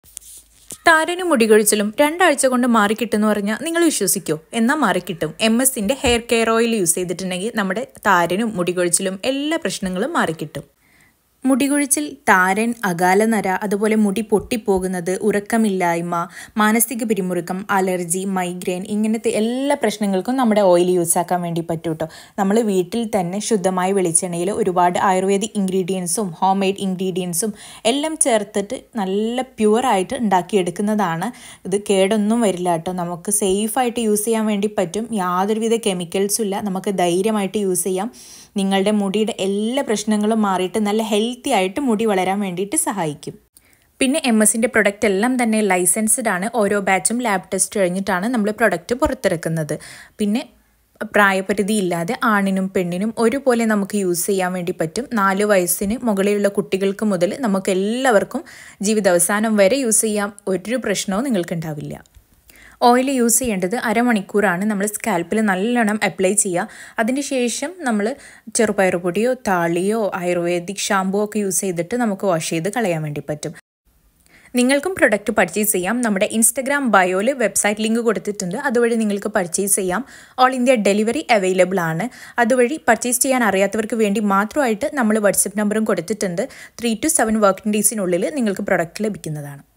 താരനും മുടികൊഴിച്ചിലും രണ്ടാഴ്ച കൊണ്ട് മാറിക്കിട്ടുമെന്ന് പറഞ്ഞാൽ നിങ്ങൾ വിശ്വസിക്കോ എന്നാൽ മാറിക്കിട്ടും എം എസിൻ്റെ ഹെയർ കെയർ ഓയിൽ യൂസ് ചെയ്തിട്ടുണ്ടെങ്കിൽ നമ്മുടെ താരനും മുടികൊഴിച്ചിലും എല്ലാ പ്രശ്നങ്ങളും മാറിക്കിട്ടും മുടികൊഴിച്ചിൽ താരൻ അകാലനര അതുപോലെ മുടി പൊട്ടിപ്പോകുന്നത് ഉറക്കമില്ലായ്മ മാനസിക പിരിമുറുക്കം അലർജി മൈഗ്രെയിൻ ഇങ്ങനത്തെ എല്ലാ പ്രശ്നങ്ങൾക്കും നമ്മുടെ ഓയിൽ യൂസ് ആക്കാൻ വേണ്ടി പറ്റും കേട്ടോ നമ്മൾ വീട്ടിൽ തന്നെ ശുദ്ധമായ വെളിച്ചെണ്ണയിൽ ഒരുപാട് ആയുർവേദിക് ഇൻഗ്രീഡിയൻസും ഹോം മെയ്ഡ് ഇൻഗ്രീഡിയൻസും എല്ലാം ചേർത്തിട്ട് നല്ല പ്യുവറായിട്ട് ഉണ്ടാക്കിയെടുക്കുന്നതാണ് ഇത് കേടൊന്നും വരില്ല കേട്ടോ നമുക്ക് സേഫായിട്ട് യൂസ് ചെയ്യാൻ വേണ്ടി പറ്റും യാതൊരുവിധ കെമിക്കൽസും ഇല്ല നമുക്ക് ധൈര്യമായിട്ട് യൂസ് ചെയ്യാം നിങ്ങളുടെ മുടിയുടെ എല്ലാ പ്രശ്നങ്ങളും മാറിയിട്ട് നല്ല ഹെൽത്തി ആയിട്ട് മുടി വളരാൻ വേണ്ടിയിട്ട് സഹായിക്കും പിന്നെ എം എസിൻ്റെ പ്രൊഡക്റ്റ് എല്ലാം തന്നെ ലൈസൻസ്ഡ് ആണ് ഓരോ ബാച്ചും ലാബ് ടെസ്റ്റ് കഴിഞ്ഞിട്ടാണ് നമ്മൾ പ്രൊഡക്റ്റ് പുറത്തിറക്കുന്നത് പിന്നെ പ്രായപരിധി ഇല്ലാതെ ആണിനും പെണ്ണിനും ഒരുപോലെ നമുക്ക് യൂസ് ചെയ്യാൻ വേണ്ടി പറ്റും നാല് വയസ്സിന് മുകളിലുള്ള കുട്ടികൾക്ക് മുതൽ നമുക്ക് എല്ലാവർക്കും ജീവിതാവസാനം വരെ യൂസ് ചെയ്യാം ഒരു പ്രശ്നവും നിങ്ങൾക്കുണ്ടാവില്ല ഓയിൽ യൂസ് ചെയ്യേണ്ടത് അരമണിക്കൂറാണ് നമ്മൾ സ്കാൽപ്പിൽ നല്ലോണം അപ്ലൈ ചെയ്യുക അതിന് ശേഷം നമ്മൾ ചെറുപയർ പൊടിയോ താളിയോ ആയുർവേദിക് ഷാമ്പൂ ഒക്കെ യൂസ് ചെയ്തിട്ട് നമുക്ക് വാഷ് ചെയ്ത് കളയാൻ വേണ്ടി പറ്റും നിങ്ങൾക്കും പ്രൊഡക്റ്റ് പർച്ചേസ് ചെയ്യാം നമ്മുടെ ഇൻസ്റ്റഗ്രാം ബയോയിൽ വെബ്സൈറ്റ് ലിങ്ക് കൊടുത്തിട്ടുണ്ട് അതുവഴി നിങ്ങൾക്ക് പർച്ചേസ് ചെയ്യാം ഓൾ ഇന്ത്യ ഡെലിവറി അവൈലബിൾ ആണ് അതുവഴി പർച്ചേസ് ചെയ്യാൻ അറിയാത്തവർക്ക് വേണ്ടി മാത്രമായിട്ട് നമ്മൾ വാട്സപ്പ് നമ്പറും കൊടുത്തിട്ടുണ്ട് ത്രീ ടു സെവൻ വർക്കിംഗ് ഡേയ്സിനുള്ളിൽ നിങ്ങൾക്ക് പ്രൊഡക്റ്റ് ലഭിക്കുന്നതാണ്